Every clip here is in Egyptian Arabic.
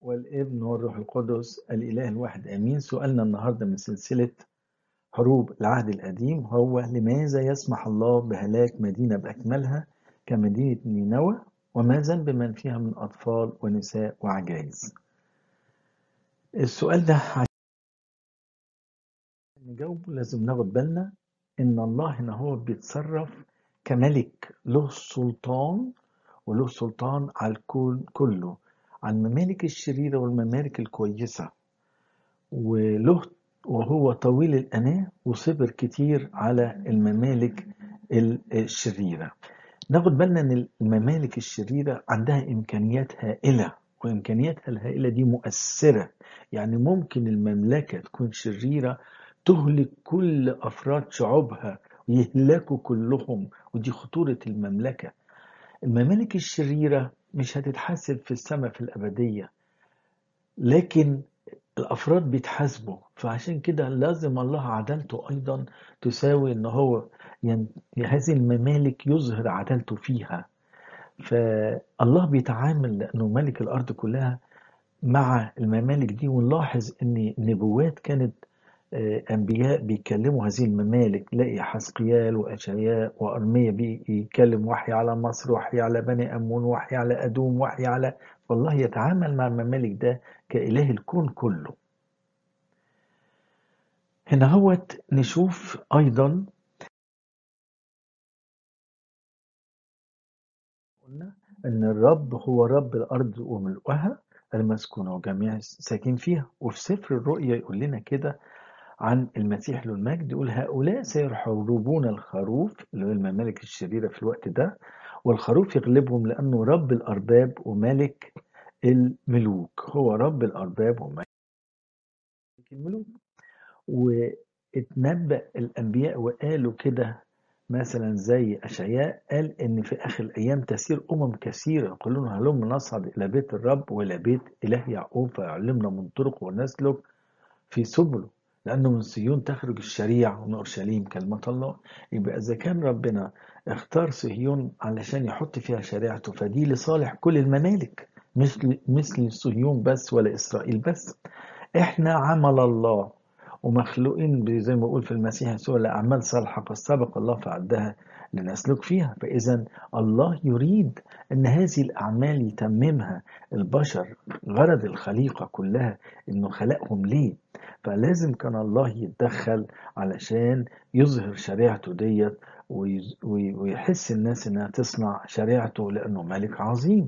والابن والروح القدس الإله الواحد آمين سؤالنا النهاردة من سلسلة حروب العهد القديم هو لماذا يسمح الله بهلاك مدينة بأكملها كمدينة نينوى وما ذنب من فيها من أطفال ونساء وعجائز السؤال ده عشان نجاوبه لازم ناخد بالنا إن الله هنا هو بيتصرف كملك له سلطان وله سلطان على الكون كله على الممالك الشريرة والممالك الكويسة وله وهو طويل الأناة وصبر كتير على الممالك الشريرة ناخد بالنا ان الممالك الشريرة عندها إمكانيات هائلة وإمكانياتها الهائلة دي مؤثرة يعني ممكن المملكة تكون شريرة تهلك كل أفراد شعوبها ويهلكوا كلهم ودي خطورة المملكة الممالك الشريرة مش هتتحاسب في السماء في الأبدية لكن الأفراد بيتحاسبوا فعشان كده لازم الله عدالته أيضا تساوي إن هو ين... هذه الممالك يظهر عدالته فيها فالله بيتعامل لأنه ملك الأرض كلها مع الممالك دي ونلاحظ إن النبوات كانت أنبياء بيكلموا هذه الممالك لاقي حسقيال وأشعياء وأرمية بيكلم وحي على مصر وحي على بني أمون وحي على أدوم وحي على والله يتعامل مع الممالك ده كإله الكون كله هنا هوت نشوف أيضا قلنا أن الرب هو رب الأرض وملؤها المسكونة وجميع الساكن فيها وفي سفر الرؤيا يقول لنا كده عن المسيح له المجد يقول هؤلاء سيحاربون الخروف اللي هو الممالك الشريرة في الوقت ده والخروف يغلبهم لأنه رب الأرباب وملك الملوك هو رب الأرباب وملك الملوك واتنبأ الأنبياء وقالوا كده مثلا زي أشعياء قال إن في آخر الأيام تسير أمم كثيرة يقولون هلم نصعد إلى بيت الرب وإلى بيت إله يعقوب فيعلمنا من طرق ونسلك في سبله لأنه من صهيون تخرج الشريعة ومن أورشليم كلمة الله يبقى إذا كان ربنا اختار صهيون علشان يحط فيها شريعته فدي لصالح كل الممالك مثل مثل صهيون بس ولا إسرائيل بس إحنا عمل الله ومخلوقين زي ما بقول في المسيح يسوع لأعمال صالحة قد سبق الله فعدها لنسلك فيها فإذا الله يريد أن هذه الأعمال يتممها البشر غرض الخليقة كلها أنه خلقهم ليه فلازم كان الله يتدخل علشان يظهر شريعته ديت ويحس الناس انها تصنع شريعته لانه ملك عظيم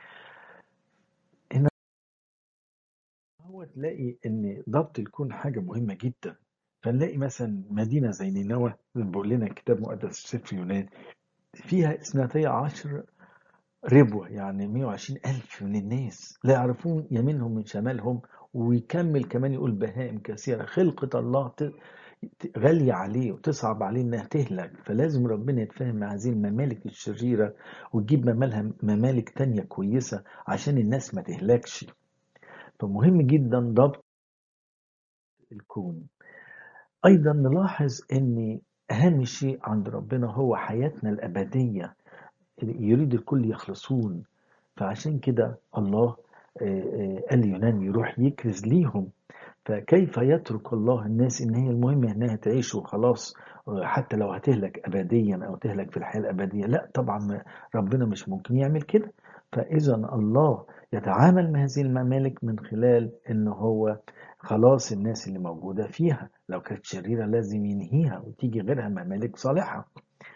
هنا هو تلاقي ان ضبط الكون حاجه مهمه جدا فنلاقي مثلا مدينه زي نينوى بيقول لنا الكتاب المقدس في سفر يونان فيها اثنتي عشر ربوة يعني 120 ألف من الناس لا يعرفون يمينهم من شمالهم ويكمل كمان يقول بهائم كثيرة خلقة الله غالية عليه وتصعب عليه انها تهلك فلازم ربنا يتفاهم مع هذه الممالك الشريرة وتجيب ممالها ممالك تانية كويسة عشان الناس ما تهلكش فمهم جدا ضبط الكون ايضا نلاحظ ان اهم شيء عند ربنا هو حياتنا الابدية يريد الكل يخلصون فعشان كده الله قال يونان يروح يكرز ليهم فكيف يترك الله الناس ان هي المهم انها تعيش وخلاص حتى لو هتهلك ابديا او تهلك في الحياه الابديه لا طبعا ربنا مش ممكن يعمل كده فاذا الله يتعامل مع هذه الممالك من خلال ان هو خلاص الناس اللي موجوده فيها لو كانت شريره لازم ينهيها وتيجي غيرها ممالك صالحه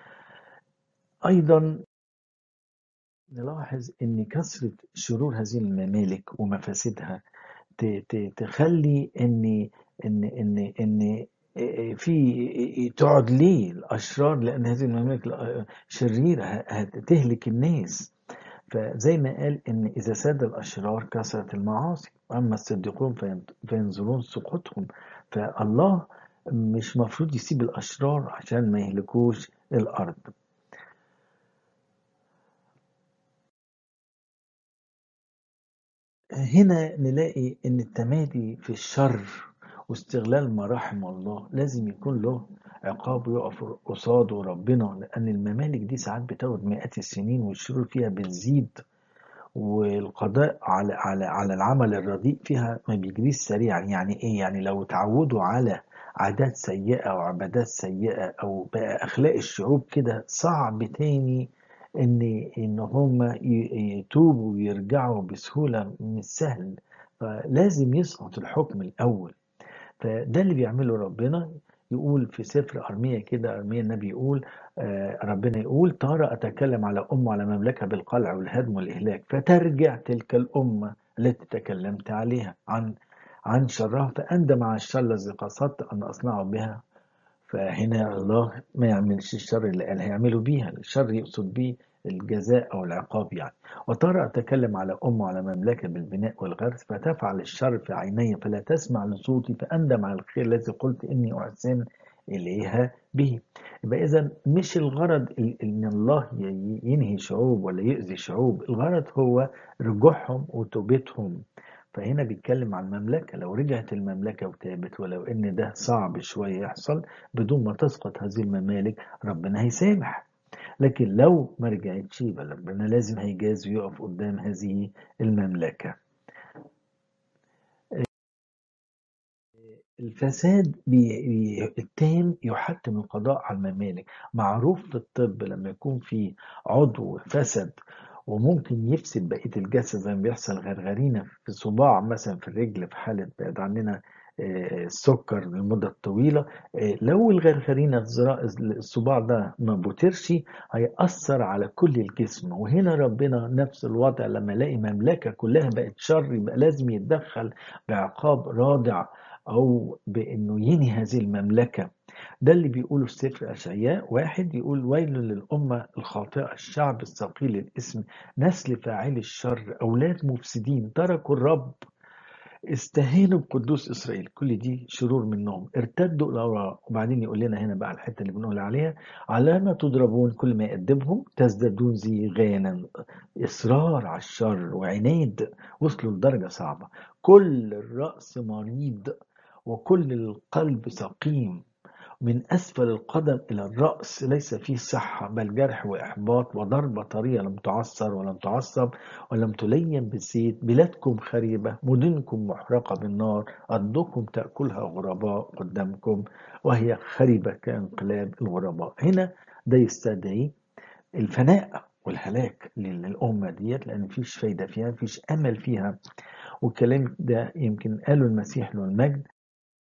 ايضا نلاحظ ان كثره شرور هذه الممالك ومفاسدها تخلي ان ان ان ان في تقعد ليه الاشرار لان هذه الممالك شريره هتهلك الناس فزي ما قال ان اذا ساد الاشرار كثرت المعاصي واما الصديقون فينظرون سقوطهم فالله مش مفروض يسيب الاشرار عشان ما يهلكوش الارض هنا نلاقي ان التمادي في الشر واستغلال مراحم الله لازم يكون له عقاب يقف قصاده ربنا لان الممالك دي ساعات بتاخد مئات السنين والشرور فيها بتزيد والقضاء على على على العمل الرديء فيها ما بيجريش سريعا يعني ايه يعني لو تعودوا على عادات سيئة وعبادات سيئة او بقى اخلاق الشعوب كده صعب تاني ان ان هم ي- يتوبوا ويرجعوا بسهولة مش سهل فلازم يسقط الحكم الاول فده اللي بيعمله ربنا يقول في سفر أرمية كده أرمية النبي يقول آه، ربنا يقول ترى أتكلم على أمة وعلى مملكة بالقلع والهدم والإهلاك فترجع تلك الأمة التي تكلمت عليها عن عن شرها فأندم على الشر الذي قصدت أن أصنعه بها فهنا الله ما يعملش الشر اللي قال هيعمله بيها الشر يقصد بيه الجزاء أو العقاب يعني وترى أتكلم على أمة وعلى مملكة بالبناء والغرس فتفعل الشر في عيني فلا تسمع لصوتي فأندم على الخير الذي قلت إني أحسن إليها به يبقى إذا مش الغرض ال- إن الله ي- ينهي شعوب ولا يؤذي شعوب الغرض هو رجوعهم وتوبتهم فهنا بيتكلم عن المملكة لو رجعت المملكة وتابت ولو إن ده صعب شوية يحصل بدون ما تسقط هذه الممالك ربنا هيسامح لكن لو ما رجعتش يبقى ربنا لازم هيجاز ويقف قدام هذه المملكة الفساد بي... بي... التام يحتم القضاء على الممالك معروف في الطب لما يكون في عضو فسد وممكن يفسد بقية الجسد زي ما بيحصل غرغرينة في صباع مثلا في الرجل في حالة بعد عننا آه، السكر لمدة طويلة آه، لو الغرغرينة الزرا- الصباع ده ما بوترش هيأثر على كل الجسم وهنا ربنا نفس الوضع لما يلاقي مملكة كلها بقت شر يبقى لازم يتدخل بعقاب رادع أو بأنه ينهي هذه المملكة ده اللي بيقوله في سفر أشعياء واحد يقول ويل للأمة الخاطئة الشعب الثقيل الاسم نسل فاعلي الشر أولاد مفسدين تركوا الرب استهانوا بقدوس إسرائيل كل دي شرور منهم ارتدوا الأوراق وبعدين يقول لنا هنا بقى الحتة اللي بنقول عليها على ما تضربون كل ما يقدمهم تزدادون زيغانا إصرار على الشر وعناد وصلوا لدرجة صعبة كل الرأس مريض وكل القلب سقيم من أسفل القدم إلى الرأس ليس فيه صحة بل جرح وإحباط وضربة طرية لم تعصر ولم تعصب ولم تلين بالزيت بلادكم خريبة مدنكم محرقة بالنار أرضكم تأكلها غرباء قدامكم وهي خريبة كانقلاب الغرباء هنا ده يستدعي الفناء والهلاك للأمة ديت لأن مفيش فايدة فيها مفيش أمل فيها والكلام ده يمكن قاله المسيح له المجد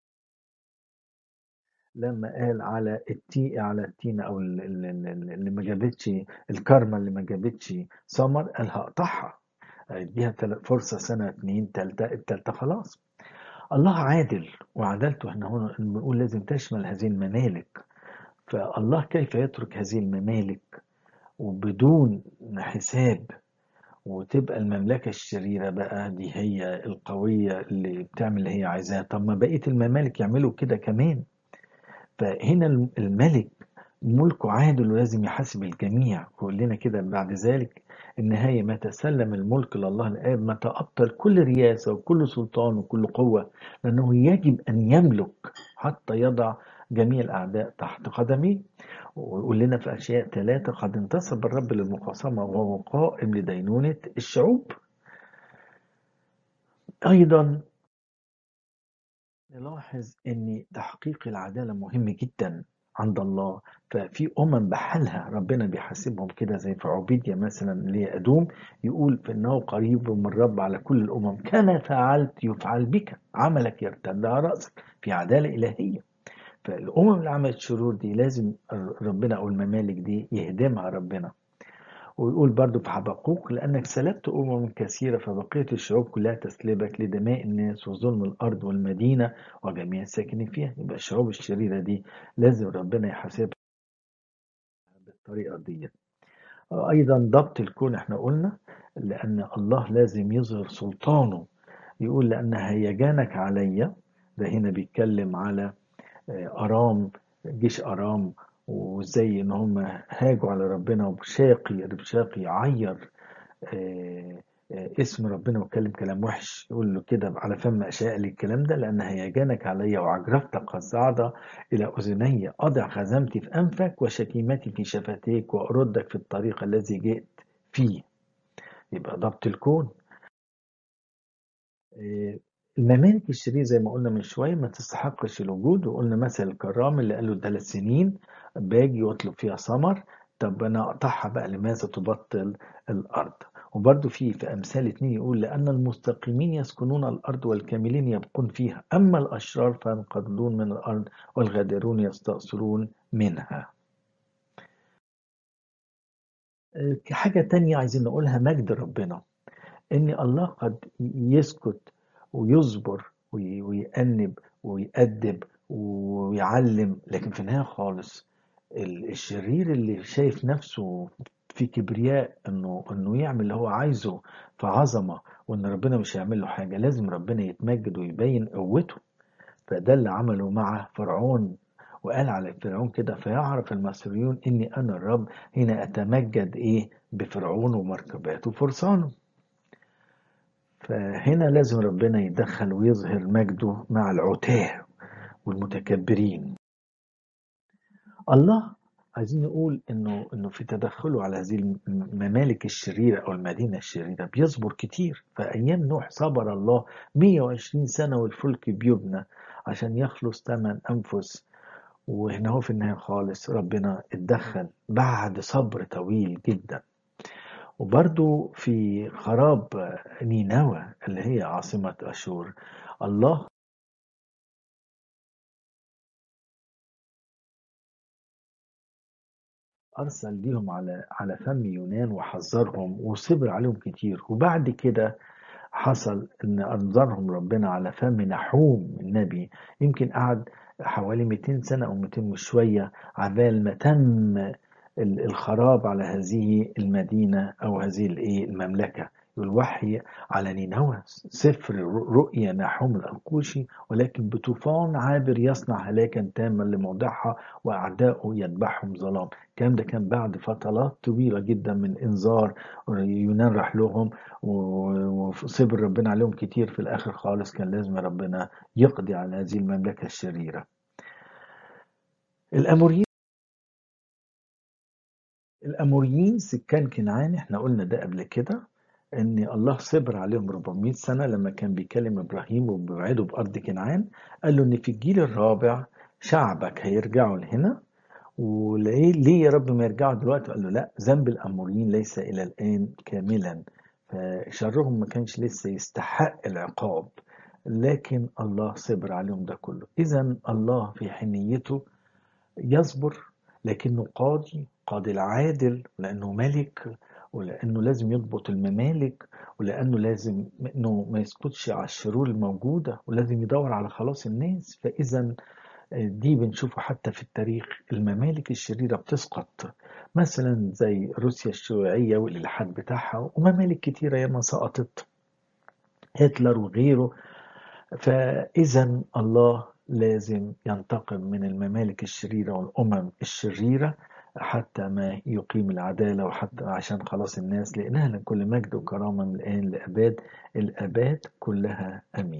لما قال على التي على التينة او ال- ال- ال- اللي ما جابتش الكارما اللي ما جابتش ثمر قال هقطعها اديها تل- فرصة سنة اتنين تالتة التالتة خلاص الله عادل وعدالته احنا هنا بنقول لازم تشمل هذه الممالك فالله كيف يترك هذه الممالك وبدون حساب وتبقى المملكة الشريرة بقى دي هي القوية اللي بتعمل اللي هي عايزاه طب ما بقية الممالك يعملوا كده كمان فهنا الملك ملكه عادل ولازم يحاسب الجميع يقول لنا كده بعد ذلك النهاية ما تسلم الملك لله الآب ما تأبطل كل رياسة وكل سلطان وكل قوة لأنه يجب أن يملك حتى يضع جميع الأعداء تحت قدميه ويقول لنا في أشياء ثلاثة قد انتصب الرب للمخاصمة وهو قائم لدينونة الشعوب أيضا نلاحظ ان تحقيق العداله مهم جدا عند الله ففي امم بحالها ربنا بيحاسبهم كده زي في عبيديا مثلا اللي هي ادوم يقول فانه قريب من الرب على كل الامم كما فعلت يفعل بك عملك يرتد على راسك في عداله الهيه فالامم اللي عملت شرور دي لازم ربنا او الممالك دي يهدمها ربنا ويقول برضو في حبقوق لأنك سلبت أمم كثيرة فبقية الشعوب كلها تسلبك لدماء الناس وظلم الأرض والمدينة وجميع الساكنين فيها يبقى الشعوب الشريرة دي لازم ربنا يحاسبها بالطريقة دي أيضا ضبط الكون احنا قلنا لأن الله لازم يظهر سلطانه يقول لأن هيجانك عليا ده هنا بيتكلم على أرام جيش أرام وازاي ان هم هاجوا على ربنا وبشاقي ربشاقي يعير آه، آه، اسم ربنا واتكلم كلام وحش يقول له كده على فم اشاء لي الكلام ده لان هيجانك علي وعجرفتك قد صعد الى اذني اضع خزمتي في انفك وشكيمتي في شفتيك واردك في الطريق الذي جئت فيه يبقى ضبط الكون إيه، الممالك الشريرة زي ما قلنا من شوية ما تستحقش الوجود وقلنا مثل الكرام اللي قالوا ثلاث سنين باجي واطلب فيها ثمر طب انا اقطعها بقى لماذا تبطل الارض وبرضه في في امثال اتنين يقول لان المستقيمين يسكنون الارض والكاملين يبقون فيها اما الاشرار فينقضون من الارض والغادرون يستأصلون منها إيه، حاجة تانية عايزين نقولها مجد ربنا ان الله قد يسكت ويصبر وي- ويأنب ويأدب ويعلم لكن في النهاية خالص ال- الشرير اللي شايف نفسه في كبرياء انه انه يعمل اللي هو عايزه في عظمة وان ربنا مش هيعمل له حاجة لازم ربنا يتمجد ويبين قوته فده اللي عمله مع فرعون وقال على فرعون كده فيعرف المصريون اني انا الرب هنا اتمجد ايه بفرعون ومركباته وفرسانه فهنا لازم ربنا يتدخل ويظهر مجده مع العتاه والمتكبرين الله عايزين نقول انه انه في تدخله على هذه الممالك الشريره او المدينه الشريره بيصبر كتير فايام نوح صبر الله 120 سنه والفلك بيبنى عشان يخلص ثمان انفس وهنا هو في النهايه خالص ربنا اتدخل بعد صبر طويل جدا وبرضو في خراب نينوى اللي هي عاصمة أشور الله أرسل ليهم على على فم يونان وحذرهم وصبر عليهم كتير وبعد كده حصل إن أنظرهم ربنا على فم نحوم النبي يمكن قعد حوالي 200 سنة أو 200 وشوية عبال ما تم ال- الخراب على هذه المدينة أو هذه الإيه المملكة الوحي على نينوى سفر رؤيا نحوم الأنقوشي ولكن بطوفان عابر يصنع هلاكا تاما لموضعها وأعداؤه يذبحهم ظلام الكلام ده كان بعد فترات طويلة جدا من إنذار يونان راح لهم و- وصبر ربنا عليهم كتير في الآخر خالص كان لازم ربنا يقضي على هذه المملكة الشريرة الأموريين الأموريين سكان كنعان احنا قلنا ده قبل كده ان الله صبر عليهم 400 سنة لما كان بيكلم ابراهيم وبيوعده بأرض كنعان قال له ان في الجيل الرابع شعبك هيرجعوا لهنا وليه ليه يا رب ما يرجعوا دلوقتي قال له لا ذنب الأموريين ليس إلى الآن كاملا فشرهم ما كانش لسه يستحق العقاب لكن الله صبر عليهم ده كله إذا الله في حنيته يصبر لكنه قاضي قاضي العادل لأنه ملك ولأنه لازم يضبط الممالك ولأنه لازم إنه ما يسكتش على الشرور الموجودة ولازم يدور على خلاص الناس فإذا دي بنشوفه حتى في التاريخ الممالك الشريرة بتسقط مثلا زي روسيا الشيوعية والإلحاد بتاعها وممالك كتيرة ياما سقطت هتلر وغيره فإذا الله لازم ينتقم من الممالك الشريرة والأمم الشريرة حتى ما يقيم العدالة وحتى عشان خلاص الناس لإنها لكل مجد وكرامة من الآن لأباد الآباد كلها أمين